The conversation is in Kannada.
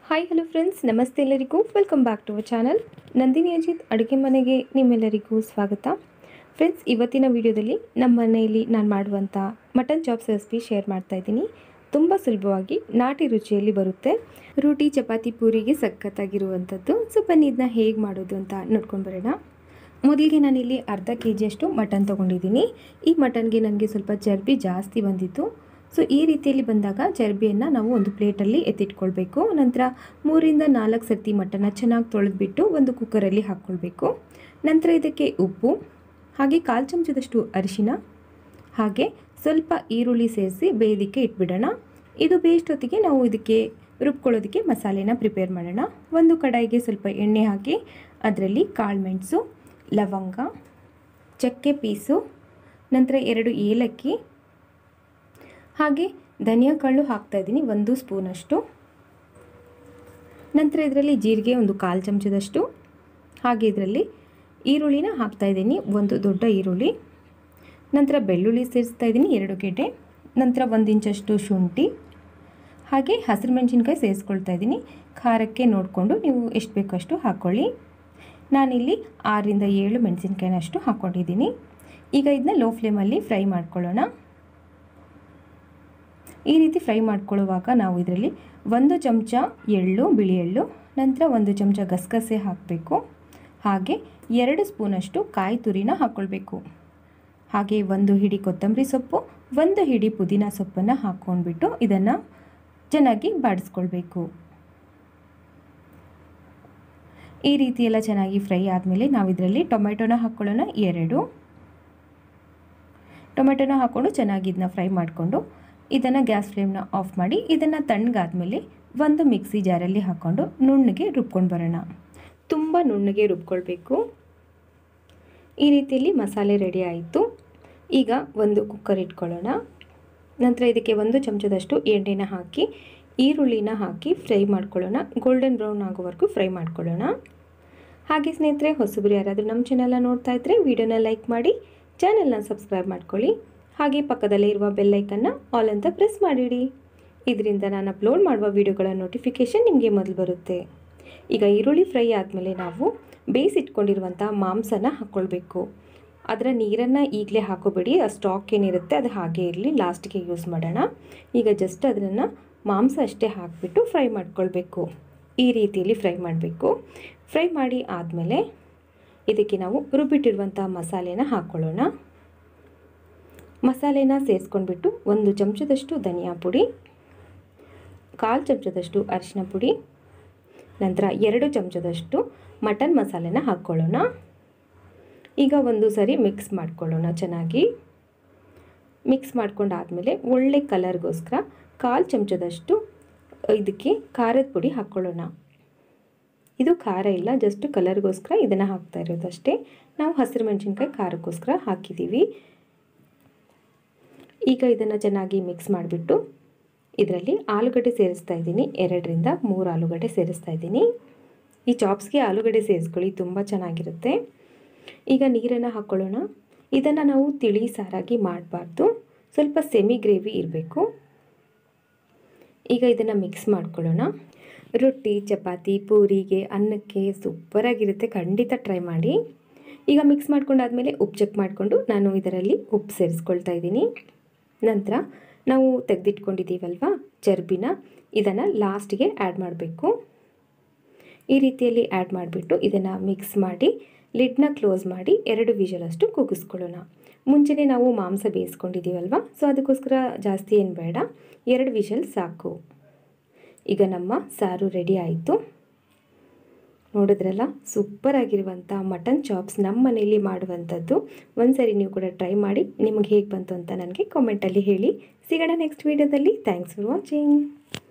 ಹಾಯ್ ಹಲೋ ಫ್ರೆಂಡ್ಸ್ ನಮಸ್ತೆ ಎಲ್ಲರಿಗೂ welcome back to our channel Nandini Ajith ಅಡುಗೆ ಮನೆಗೆ ನಿಮ್ಮೆಲ್ಲರಿಗೂ ಸ್ವಾಗತ ಫ್ರೆಂಡ್ಸ್ ಇವತ್ತಿನ ವಿಡಿಯೋದಲ್ಲಿ ನಮ್ಮ ಮನೆಯಲ್ಲಿ ನಾನು ಮಾಡುವಂಥ ಮಟನ್ ಚಾಪ್ಸ್ ರೆಸಿಪಿ ಶೇರ್ ಮಾಡ್ತಾ ಇದ್ದೀನಿ ತುಂಬ ಸುಲಭವಾಗಿ ನಾಟಿ ರುಚಿಯಲ್ಲಿ ಬರುತ್ತೆ ರೋಟಿ ಚಪಾತಿ ಪೂರಿಗೆ ಸಖತ್ತಾಗಿರುವಂಥದ್ದು ಸೊ ಬನ್ನಿ ಇದನ್ನ ಹೇಗೆ ಮಾಡೋದು ಅಂತ ನೋಡ್ಕೊಂಡು ಬರೋಣ ಮೊದಲಿಗೆ ನಾನಿಲ್ಲಿ ಅರ್ಧ ಕೆ ಜಿಯಷ್ಟು ಮಟನ್ ತೊಗೊಂಡಿದ್ದೀನಿ ಈ ಮಟನ್ಗೆ ನನಗೆ ಸ್ವಲ್ಪ ಚರ್ಬಿ ಜಾಸ್ತಿ ಬಂದಿತ್ತು ಸೊ ಈ ರೀತಿಯಲ್ಲಿ ಬಂದಾಗ ಚರ್ಬಿಯನ್ನು ನಾವು ಒಂದು ಪ್ಲೇಟಲ್ಲಿ ಎತ್ತಿಟ್ಕೊಳ್ಬೇಕು ನಂತರ ಮೂರಿಂದ ನಾಲ್ಕು ಸರ್ತಿ ಮಟನ್ನ ಚೆನ್ನಾಗಿ ತೊಳೆದ್ಬಿಟ್ಟು ಒಂದು ಕುಕ್ಕರಲ್ಲಿ ಹಾಕ್ಕೊಳ್ಬೇಕು ನಂತರ ಇದಕ್ಕೆ ಉಪ್ಪು ಹಾಗೆ ಕಾಲು ಚಮಚದಷ್ಟು ಅರಿಶಿನ ಹಾಗೆ ಸ್ವಲ್ಪ ಈರುಳ್ಳಿ ಸೇರಿಸಿ ಬೇಯೋದಕ್ಕೆ ಇಟ್ಬಿಡೋಣ ಇದು ಬೇಯಿಷ್ಟೊತ್ತಿಗೆ ನಾವು ಇದಕ್ಕೆ ರುಬ್ಕೊಳ್ಳೋದಕ್ಕೆ ಮಸಾಲೆನ ಪ್ರಿಪೇರ್ ಮಾಡೋಣ ಒಂದು ಕಡಾಯಿಗೆ ಸ್ವಲ್ಪ ಎಣ್ಣೆ ಹಾಕಿ ಅದರಲ್ಲಿ ಕಾಳುಮೆಣಸು ಲವಂಗ ಚಕ್ಕೆ ಪೀಸು ನಂತರ ಎರಡು ಏಲಕ್ಕಿ ಹಾಗೆ ಧನಿಯಾ ಕಾಳು ಹಾಕ್ತಾಯಿದ್ದೀನಿ ಒಂದು ಸ್ಪೂನಷ್ಟು ನಂತರ ಇದರಲ್ಲಿ ಜೀರಿಗೆ ಒಂದು ಕಾಲು ಚಮಚದಷ್ಟು ಹಾಗೆ ಇದರಲ್ಲಿ ಈರುಳ್ಳಿನ ಹಾಕ್ತಾಯಿದ್ದೀನಿ ಒಂದು ದೊಡ್ಡ ಈರುಳ್ಳಿ ನಂತರ ಬೆಳ್ಳುಳ್ಳಿ ಸೇರಿಸ್ತಾ ಇದ್ದೀನಿ ಎರಡು ಗೆಡ್ಡೆ ನಂತರ ಒಂದು ಇಂಚಷ್ಟು ಶುಂಠಿ ಹಾಗೆ ಹಸಿರು ಮೆಣಸಿನ್ಕಾಯಿ ಸೇರಿಸ್ಕೊಳ್ತಾ ಇದ್ದೀನಿ ಖಾರಕ್ಕೆ ನೋಡಿಕೊಂಡು ನೀವು ಎಷ್ಟು ಬೇಕಷ್ಟು ಹಾಕ್ಕೊಳ್ಳಿ ನಾನಿಲ್ಲಿ ಆರರಿಂದ ಏಳು ಮೆಣಸಿನ್ಕಾಯಿನಷ್ಟು ಹಾಕ್ಕೊಂಡಿದ್ದೀನಿ ಈಗ ಇದನ್ನ ಲೋ ಫ್ಲೇಮಲ್ಲಿ ಫ್ರೈ ಮಾಡ್ಕೊಳ್ಳೋಣ ಈ ರೀತಿ ಫ್ರೈ ಮಾಡ್ಕೊಳ್ಳುವಾಗ ನಾವು ಇದರಲ್ಲಿ ಒಂದು ಚಮಚ ಎಳ್ಳು ಬಿಳಿ ಎಳ್ಳು ನಂತರ ಒಂದು ಚಮಚ ಗಸಗಸೆ ಹಾಕಬೇಕು ಹಾಗೆ ಎರಡು ಸ್ಪೂನಷ್ಟು ಕಾಯಿ ತುರಿನ ಹಾಕ್ಕೊಳ್ಬೇಕು ಹಾಗೆ ಒಂದು ಹಿಡಿ ಕೊತ್ತಂಬರಿ ಸೊಪ್ಪು ಒಂದು ಹಿಡಿ ಪುದೀನ ಸೊಪ್ಪನ್ನು ಹಾಕ್ಕೊಂಡ್ಬಿಟ್ಟು ಇದನ್ನು ಚೆನ್ನಾಗಿ ಬಾಡಿಸ್ಕೊಳ್ಬೇಕು ಈ ರೀತಿ ಎಲ್ಲ ಚೆನ್ನಾಗಿ ಫ್ರೈ ಆದಮೇಲೆ ನಾವು ಇದರಲ್ಲಿ ಟೊಮೆಟೊನ ಹಾಕ್ಕೊಳ್ಳೋಣ ಎರಡು ಟೊಮೆಟೊನ ಹಾಕ್ಕೊಂಡು ಚೆನ್ನಾಗಿ ಇದನ್ನ ಫ್ರೈ ಮಾಡಿಕೊಂಡು ಇದನ್ನು ಗ್ಯಾಸ್ ಫ್ಲೇಮ್ನ ಆಫ್ ಮಾಡಿ ಇದನ್ನು ತಣ್ಣಗಾದ್ಮೇಲೆ ಒಂದು ಮಿಕ್ಸಿ ಜಾರಲ್ಲಿ ಹಾಕ್ಕೊಂಡು ನುಣ್ಣಗೆ ರುಬ್ಕೊಂಡು ಬರೋಣ ತುಂಬ ನುಣ್ಣಗೆ ರುಬ್ಕೊಳ್ಬೇಕು ಈ ರೀತಿಯಲ್ಲಿ ಮಸಾಲೆ ರೆಡಿ ಆಯಿತು ಈಗ ಒಂದು ಕುಕ್ಕರ್ ಇಟ್ಕೊಳ್ಳೋಣ ನಂತರ ಇದಕ್ಕೆ ಒಂದು ಚಮಚದಷ್ಟು ಎಣ್ಣೆನ ಹಾಕಿ ಈರುಳ್ಳಿನ ಹಾಕಿ ಫ್ರೈ ಮಾಡ್ಕೊಳ್ಳೋಣ ಗೋಲ್ಡನ್ ಬ್ರೌನ್ ಆಗೋವರೆಗೂ ಫ್ರೈ ಮಾಡ್ಕೊಳ್ಳೋಣ ಹಾಗೆ ಸ್ನೇಹಿತರೆ ಹೊಸಬರು ಯಾರಾದರೂ ನಮ್ಮ ಚಾನಲ್ನ ನೋಡ್ತಾ ಇದ್ದರೆ ವಿಡಿಯೋನ ಲೈಕ್ ಮಾಡಿ ಚಾನಲ್ನ ಸಬ್ಸ್ಕ್ರೈಬ್ ಮಾಡ್ಕೊಳ್ಳಿ ಹಾಗೆ ಪಕ್ಕದಲ್ಲೇ ಇರುವ ಬೆಲ್ಲೈಕನ್ನು ಆಲ್ ಅಂತ ಪ್ರೆಸ್ ಮಾಡಿಡಿ ಇದರಿಂದ ನಾನು ಅಪ್ಲೋಡ್ ಮಾಡುವ ವಿಡಿಯೋಗಳ ನೋಟಿಫಿಕೇಷನ್ ನಿಮಗೆ ಮೊದಲು ಬರುತ್ತೆ ಈಗ ಈರುಳ್ಳಿ ಫ್ರೈ ಆದಮೇಲೆ ನಾವು ಬೇಯಿಸಿಟ್ಕೊಂಡಿರುವಂಥ ಮಾಂಸನ ಹಾಕ್ಕೊಳ್ಬೇಕು ಅದರ ನೀರನ್ನು ಈಗಲೇ ಹಾಕೋಬೇಡಿ ಆ ಸ್ಟಾಕ್ ಏನಿರುತ್ತೆ ಅದು ಹಾಗೆ ಇರಲಿ ಲಾಸ್ಟಿಗೆ ಯೂಸ್ ಮಾಡೋಣ ಈಗ ಜಸ್ಟ್ ಅದನ್ನು ಮಾಂಸ ಅಷ್ಟೇ ಹಾಕಿಬಿಟ್ಟು ಫ್ರೈ ಮಾಡ್ಕೊಳ್ಬೇಕು ಈ ರೀತಿಯಲ್ಲಿ ಫ್ರೈ ಮಾಡಬೇಕು ಫ್ರೈ ಮಾಡಿ ಆದಮೇಲೆ ಇದಕ್ಕೆ ನಾವು ರುಬ್ಬಿಟ್ಟಿರುವಂಥ ಮಸಾಲೆನ ಹಾಕ್ಕೊಳ್ಳೋಣ ಮಸಾಲೆನ ಸೇರಿಸ್ಕೊಂಡ್ಬಿಟ್ಟು ಒಂದು ಚಮಚದಷ್ಟು ಧನಿಯಾ ಪುಡಿ ಕಾಲು ಚಮಚದಷ್ಟು ಅರಿಶಿನ ಪುಡಿ ನಂತರ ಎರಡು ಚಮಚದಷ್ಟು ಮಟನ್ ಮಸಾಲೆನ ಹಾಕ್ಕೊಳ್ಳೋಣ ಈಗ ಒಂದು ಸರಿ ಮಿಕ್ಸ್ ಮಾಡ್ಕೊಳ್ಳೋಣ ಚೆನ್ನಾಗಿ ಮಿಕ್ಸ್ ಮಾಡ್ಕೊಂಡಾದಮೇಲೆ ಒಳ್ಳೆ ಕಲರ್ಗೋಸ್ಕರ ಕಾಲು ಚಮಚದಷ್ಟು ಇದಕ್ಕೆ ಖಾರದ ಪುಡಿ ಹಾಕ್ಕೊಳ್ಳೋಣ ಇದು ಖಾರ ಇಲ್ಲ ಜಸ್ಟ್ ಕಲರ್ಗೋಸ್ಕರ ಇದನ್ನು ಹಾಕ್ತಾ ಇರೋದಷ್ಟೇ ನಾವು ಹಸಿರು ಮೆಣಸಿನ್ಕಾಯಿ ಖಾರಕ್ಕೋಸ್ಕರ ಹಾಕಿದ್ದೀವಿ ಈಗ ಇದನ್ನು ಚೆನ್ನಾಗಿ ಮಿಕ್ಸ್ ಮಾಡಿಬಿಟ್ಟು ಇದರಲ್ಲಿ ಆಲೂಗಡ್ಡೆ ಸೇರಿಸ್ತಾ ಇದ್ದೀನಿ ಎರಡರಿಂದ ಮೂರು ಆಲೂಗಡ್ಡೆ ಸೇರಿಸ್ತಾ ಇದ್ದೀನಿ ಈ ಚಾಪ್ಸ್ಗೆ ಆಲೂಗಡ್ಡೆ ಸೇರಿಸ್ಕೊಳ್ಳಿ ತುಂಬ ಚೆನ್ನಾಗಿರುತ್ತೆ ಈಗ ನೀರನ್ನು ಹಾಕ್ಕೊಳ್ಳೋಣ ಇದನ್ನು ನಾವು ತಿಳಿ ಸಾರಾಗಿ ಮಾಡಬಾರ್ದು ಸ್ವಲ್ಪ ಸೆಮಿ ಗ್ರೇವಿ ಇರಬೇಕು ಈಗ ಇದನ್ನು ಮಿಕ್ಸ್ ಮಾಡ್ಕೊಳ್ಳೋಣ ರೊಟ್ಟಿ ಚಪಾತಿ ಪೂರಿಗೆ ಅನ್ನಕ್ಕೆ ಸೂಪರಾಗಿರುತ್ತೆ ಖಂಡಿತ ಟ್ರೈ ಮಾಡಿ ಈಗ ಮಿಕ್ಸ್ ಮಾಡ್ಕೊಂಡಾದಮೇಲೆ ಉಪ್ಪು ಚೆಕ್ ಮಾಡಿಕೊಂಡು ನಾನು ಇದರಲ್ಲಿ ಉಪ್ಪು ಸೇರಿಸ್ಕೊಳ್ತಾ ಇದ್ದೀನಿ ನಂತರ ನಾವು ತೆಗೆದಿಟ್ಕೊಂಡಿದ್ದೀವಲ್ವ ಚರ್ಬಿನ ಇದನ್ನು ಲಾಸ್ಟಿಗೆ ಆ್ಯಡ್ ಮಾಡಬೇಕು ಈ ರೀತಿಯಲ್ಲಿ ಆ್ಯಡ್ ಮಾಡಿಬಿಟ್ಟು ಇದನ್ನು ಮಿಕ್ಸ್ ಮಾಡಿ ಲಿಡ್ನ ಕ್ಲೋಸ್ ಮಾಡಿ ಎರಡು ವಿಷಲಷ್ಟು ಕೂಗಿಸ್ಕೊಳ್ಳೋಣ ಮುಂಚೆನೇ ನಾವು ಮಾಂಸ ಬೇಯಿಸ್ಕೊಂಡಿದ್ದೀವಲ್ವ ಸೊ ಅದಕ್ಕೋಸ್ಕರ ಜಾಸ್ತಿ ಏನು ಬೇಡ ಎರಡು ವಿಷಲ್ ಸಾಕು ಈಗ ನಮ್ಮ ಸಾರು ರೆಡಿ ಆಯಿತು ನೋಡಿದ್ರಲ್ಲ ಸೂಪರ್ ಆಗಿರುವಂಥ ಮಟನ್ ಚಾಪ್ಸ್ ನಮ್ಮ ಮನೆಯಲ್ಲಿ ಮಾಡುವಂಥದ್ದು ಒಂದ್ಸರಿ ನೀವು ಕೂಡ ಟ್ರೈ ಮಾಡಿ ನಿಮಗೆ ಹೇಗೆ ಬಂತು ಅಂತ ನನಗೆ ಕಾಮೆಂಟಲ್ಲಿ ಹೇಳಿ ಸಿಗೋಣ ನೆಕ್ಸ್ಟ್ ವೀಡಿಯೋದಲ್ಲಿ ಥ್ಯಾಂಕ್ಸ್ ಫಾರ್ ವಾಚಿಂಗ್